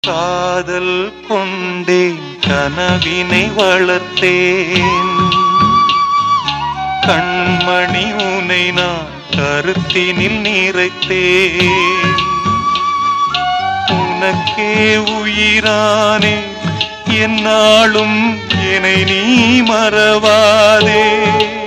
காதல் கொண்டேன் கனவினை வளர்த்தேன் கண்மணி உனை நான் கருத்தினில் நிறைத்தேன் உனக்கே உயிரானே என்னாலும் என்னை நீ மறவாதே